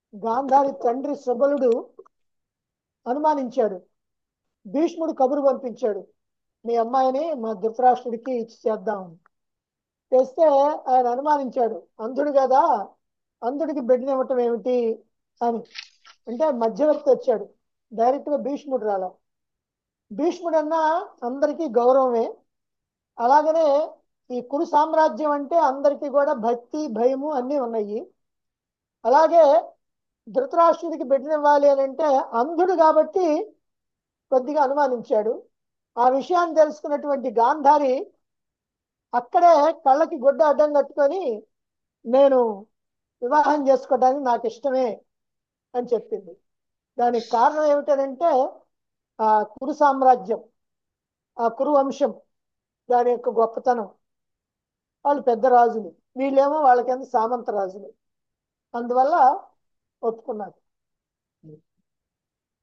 గాంధారి తండ్రి సుబలుడు అనుమానించాడు భీష్ముడు కబురు పంపించాడు మీ అమ్మాయిని మా ధృతరాష్ట్రుడికి ఇచ్చి చేద్దాం చేస్తే ఆయన అనుమానించాడు అంధుడు కదా అంధుడికి బిడ్డనివ్వటం ఏమిటి అని అంటే మధ్యవర్తి వచ్చాడు డైరెక్ట్ గా భీష్ముడు రాలా భీష్ముడు అన్నా అందరికీ గౌరవమే అలాగనే ఈ కురు సామ్రాజ్యం అంటే అందరికీ కూడా భక్తి భయము అన్నీ ఉన్నాయి అలాగే ధృతరాష్ట్రుడికి బిడ్డనివ్వాలి అని అంటే అంధుడు కాబట్టి కొద్దిగా అనుమానించాడు ఆ విషయాన్ని తెలుసుకున్నటువంటి గాంధారి అక్కడే కళ్ళకి గుడ్డ అడ్డం కట్టుకొని నేను వివాహం చేసుకోవడానికి నాకు ఇష్టమే అని చెప్పింది దానికి కారణం ఏమిటనంటే ఆ కురు సామ్రాజ్యం ఆ కురు వంశం దాని యొక్క గొప్పతనం వాళ్ళు పెద్ద రాజులు వీళ్ళేమో వాళ్ళ కింద సామంత రాజులు అందువల్ల ఒప్పుకున్నారు